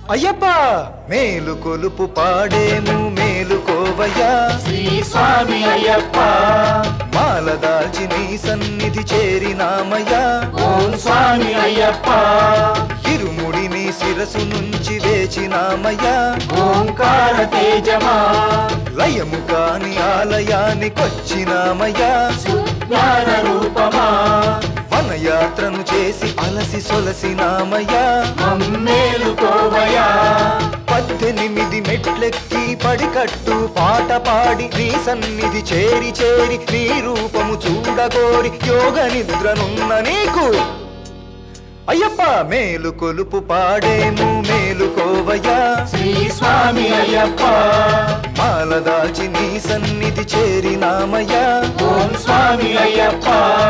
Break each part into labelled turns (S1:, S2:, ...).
S1: అయ్యప్ప మేలు కొలుపు పాడేము మేలుకోవయ్యా
S2: శ్రీ స్వామి అయ్యప్ప
S1: మాల దాల్చి నీ సన్నిధి చేరినామయ్యా
S2: ఓం స్వామి అయ్యప్ప
S1: ఇరుముడి నీ శిరసు నుంచి వేచినామయ్యా
S2: ఓంకార తేజమా
S1: లయము కాని ఆలయానికొచ్చినామయ్యా
S2: జ్ఞాన రూపమా
S1: వనయాత్రను చేసి అలసి సొలసినామయ్యా
S2: మమ్మేలుకోవయా
S1: పద్దెనిమిది మెట్లెక్కి పడికట్టు పాట పాడి నీ సన్నిధి చేరి చేరి నీ రూపము చూడగోరి యోగ నిద్రనున్న నీకు అయ్యప్ప మేలు కొలుపు పాడేము మేలుకోవయ్యా
S2: శ్రీ స్వామి అయ్యప్ప
S1: మాల దాచి నీ సన్నిధి చేరినామయ్యా
S2: ఓం స్వామి అయ్యప్ప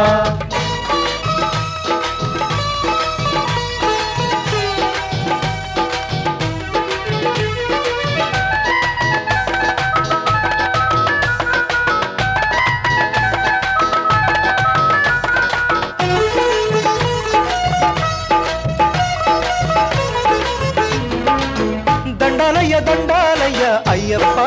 S1: దండాలయ్య దండాలయ్య అయ్యప్ప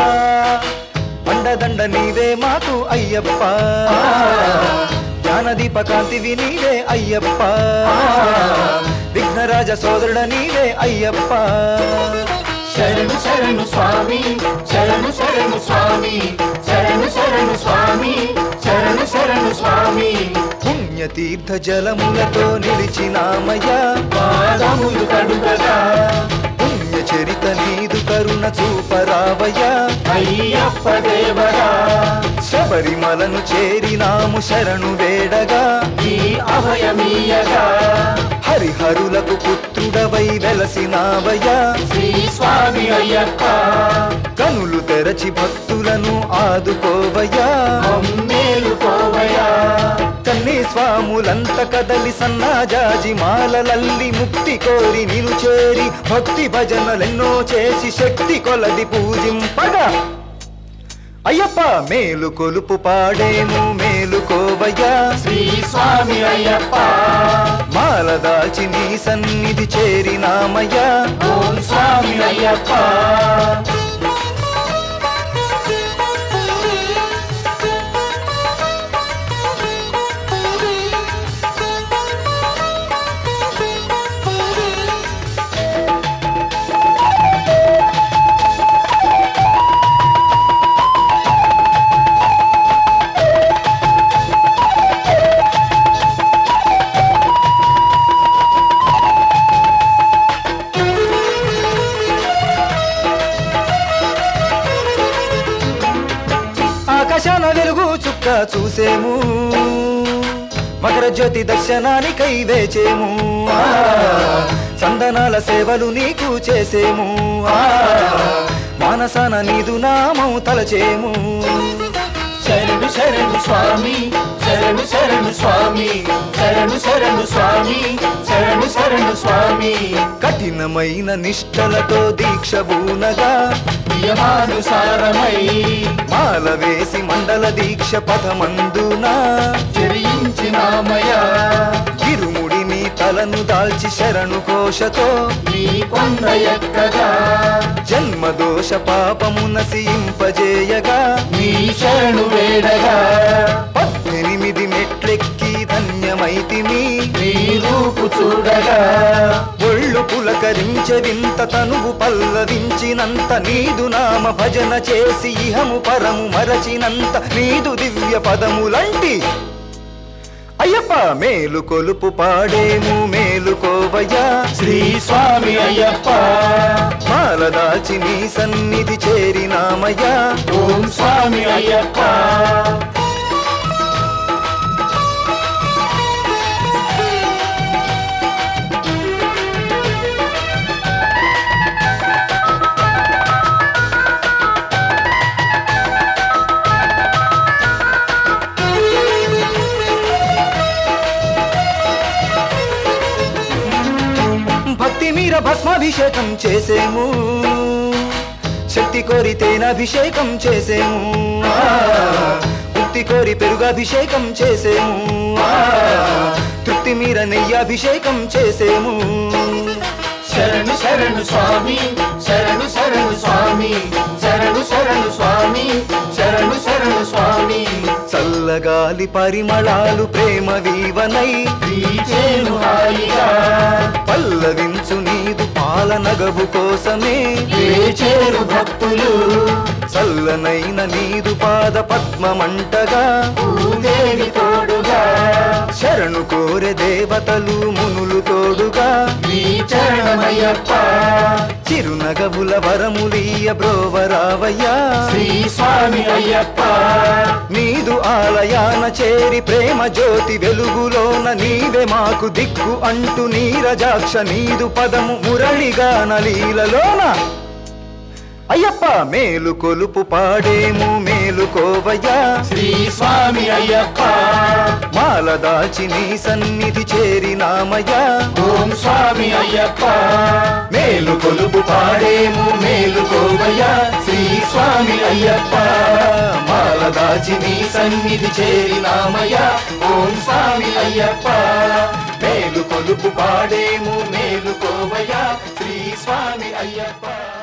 S1: దండ నీవే మాకు అయ్యప్ప జ్ఞానదీప కాంతివి నీవే అయ్యప్ప విఘ్నరాజ సోదరుడ నీవే అయ్యప్ప
S2: శరణు శరణు స్వామి శరణు శరణు స్వామి శరణు శరణు స్వామి శరణు శరణు స్వామి
S1: పుణ్యతీర్థ జలములతో నిలిచినామయ్యా
S2: పాదములు కడుగగా
S1: పుణ్య చరిత నీదు కరుణ చూపరావయ్యా
S2: అయ్యప్ప దేవరా
S1: శబరిమలను చేరినాము శరణు వేడగా
S2: ఈ అభయమీయగా
S1: హరిహరులకు పుత్రుడవై వెలసినావయ్యా
S2: శ్రీ స్వామి అయ్యప్ప
S1: కనులు తెరచి భక్తులను ఆదుకోవయ్యా
S2: మమ్మేలుకోవయా
S1: కన్నీ స్వాములంత కదలి సన్నాజాజి మాలలల్లి ముక్తి కోరి నిను చేరి భక్తి భజనలెన్నో చేసి శక్తి కొలది పూజింపగా అయ్యప్ప మేలు కొలుపు పాడేము మేలుకోవయ్యా
S2: శ్రీ స్వామి అయ్యప్ప
S1: మాల దాచి నీ సన్నిధి చేరినామయ్యా
S2: ఓం స్వామి అయ్యప్ప
S1: ఆకాశాన వెలుగు చుక్క చూసేము మకర జ్యోతి దర్శనానికై వేచేము ఆ, చందనాల సేవలు నీకు చేసేము ఆ, మానసాన నీదు నామం తలచేము
S2: శరణు శరణు స్వామి శరణు శరణు స్వామి శరణు శరణు స్వామి శరణు శరణు స్వామి
S1: కఠినమైన నిష్టలతో దీక్ష బూనగా
S2: నియమానుసారమై
S1: మాల వేసి మండల దీక్ష పదమందునా
S2: చెరియించినామయా
S1: ఇరుముడిని తలను దాల్చి శరణు కోశతో
S2: నీ కొండ ఎక్కగా
S1: జన్మదోష పాపము నశింపజేయగా
S2: నీ శరణు వేడగా
S1: పద్దెనిమిది మెట్లెక్కి ధన్యమైతిమి
S2: నీ రూపు చూడగా
S1: ఒళ్ళు పులకరించే వింత తనువు పల్లవించినంత నీదు నామ భజన చేసి ఇహము పరము మరచినంత నీదు దివ్య పదములంటి అయ్యప్ప మేలు కొలుపు పాడేము మేలుకోవయ్యా
S2: శ్రీ స్వామి అయ్యప్ప
S1: మాల దాచి నీ సన్నిధి చేరినామయ్యా
S2: ఓం స్వామి అయ్యప్ప
S1: భక్తి మీర భస్మాభిషేకం చేసేము శక్తి కోరి తేనాభిషేకం చేసేము ఆ, ముక్తి కోరి పెరుగాభిషేకం చేసేము ఆ, తృప్తి మీర నెయ్యాభిషేకం చేసేము
S2: శరణు శరణు స్వామి శరణు శరణు స్వామి శరణు శరణు స్వామి శరణు శరణు స్వామి
S1: చల్లగాలి పరిమళాలు ప్రేమ వీవనై
S2: వీచేను హాయిగా
S1: పల్లవించు నీదు పాలనగవు కోసమే
S2: వేచేరు భక్తులు
S1: చల్లనైన నీదు పాద పద్మమంటగా
S2: భూదేవి తోడుగా
S1: శరణు కోరె దేవతలు మునులు తోడుగా
S2: నీ చరణమయ్యప్ప
S1: చిరునగవుల వరములీయ బ్రోవరావయ్యా
S2: శ్రీ స్వామి అయ్యప్ప
S1: నీదు ఆలయాన చేరి ప్రేమ జ్యోతి వెలుగులోన నీవే మాకు దిక్కు అంటూ నీరజాక్ష నీదు పదము మురళిగా నలీలలోన అయ్యప్ప మేలు కొలుపు పాడేము మేలుకోవయ్యా
S2: శ్రీ స్వామి అయ్యప్ప
S1: మాల దాచి నీ సన్నిధి చేరినామయ్యా
S2: ఓం స్వామి అయ్యప్ప
S1: మేలు కొలుపు పాడేము మేలుకోవయ్యా
S2: శ్రీ స్వామి అయ్యప్ప
S1: మాల దాచి నీ సన్నిధి చేరినామయ్యా
S2: ఓం స్వామి అయ్యప్ప
S1: మేలు కొలుపు పాడేము మేలుకోవయ్యా శ్రీ స్వామి అయ్యప్ప